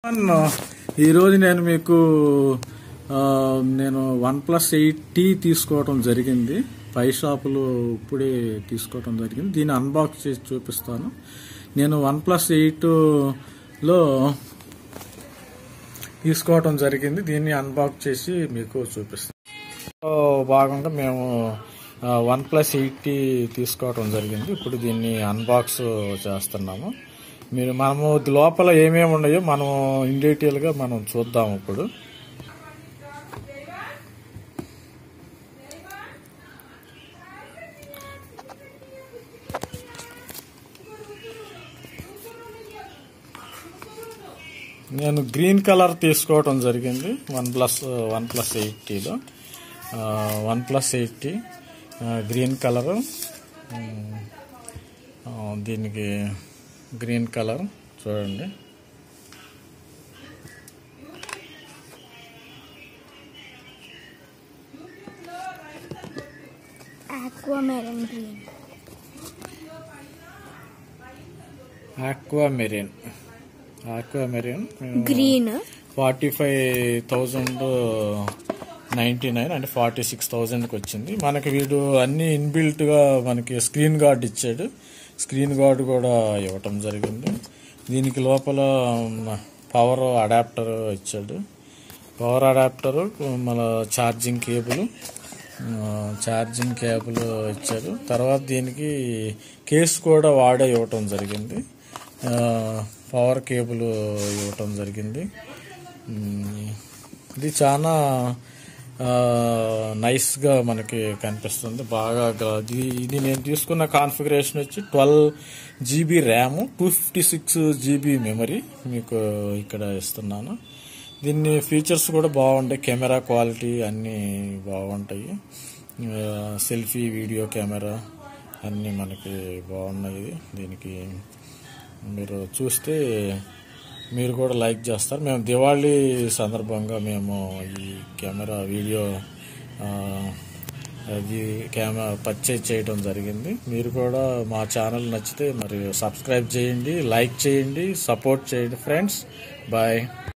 అన్న, ఈరోజు నేను మీకు ఆ, నేను వన్ ప్లస్ ఎయిట్ టీ తీసుకోవడం జరిగింది పై షాపులో ఇప్పుడే తీసుకోవడం జరిగింది దీన్ని అన్బాక్స్ చేసి చూపిస్తాను నేను వన్ ప్లస్ ఎయిట్లో తీసుకోవడం జరిగింది దీన్ని అన్బాక్స్ చేసి మీకు చూపిస్తాను సో భాగంగా మేము వన్ ప్లస్ ఎయిటీ తీసుకోవడం జరిగింది ఇప్పుడు దీన్ని అన్బాక్స్ చేస్తున్నాము మీరు మనము లోపల ఏమేమి ఉన్నాయో మనం ఇన్ డీటెయిల్గా మనం చూద్దాం ఇప్పుడు నేను గ్రీన్ కలర్ తీసుకోవడం జరిగింది వన్ ప్లస్ వన్ ప్లస్ ఎయిటీలో one plus eighty green colour దీనికి గ్రీన్ కలర్ చూడండి aquamarine green. Aquamarine aquamarine Green. Forty five thousand ninety nine అంటే ఫార్టీ సిక్స్ థౌజండ్కి వచ్చింది మనకి వీడు అన్ని ఇన్బిల్ట్గా మనకి స్క్రీన్ గార్డ్ ఇచ్చాడు స్క్రీన్ గార్డ్ కూడా ఇవ్వటం జరిగింది దీనికి లోపల పవర్ అడాప్టర్ ఇచ్చాడు పవర్ అడాప్టర్ మన ఛార్జింగ్ కేబుల్ ఛార్జింగ్ కేబుల్ ఇచ్చారు తర్వాత దీనికి కేస్ కూడా వాడే ఇవ్వటం జరిగింది ఆ, పవర్ కేబుల్ ఇవ్వటం జరిగింది మ్, ఇది చాలా ఆ, నైస్గా మనకి కనిపిస్తుంది బాగా గ- ఇది ఇది నేను తీసుకున్న కాన్ఫిగరేషన్ వచ్చి twelve GB RAM two fifty six GB memory మీకు ఇక్కడ ఇస్తున్నాను దీన్ని ఫీచర్స్ కూడా బాగుంటాయి కెమెరా క్వాలిటీ అన్నీ బాగుంటాయి ఆ, సెల్ఫీ వీడియో కెమెరా అన్నీ మనకి బాగున్నాయి దీనికి మీరు చూస్తే మీరు కూడా లైక్ చేస్తారు మేము దివాళీ సందర్భంగా మేము ఈ కెమెరా వీడియో ఆ, అది కెమెరా పర్చేజ్ చేయడం జరిగింది మీరు కూడా మా ఛానల్ నచ్చితే మరి సబ్స్క్రైబ్ చేయండి లైక్ చేయండి సపోర్ట్ చేయండి ఫ్రెండ్స్ బాయ్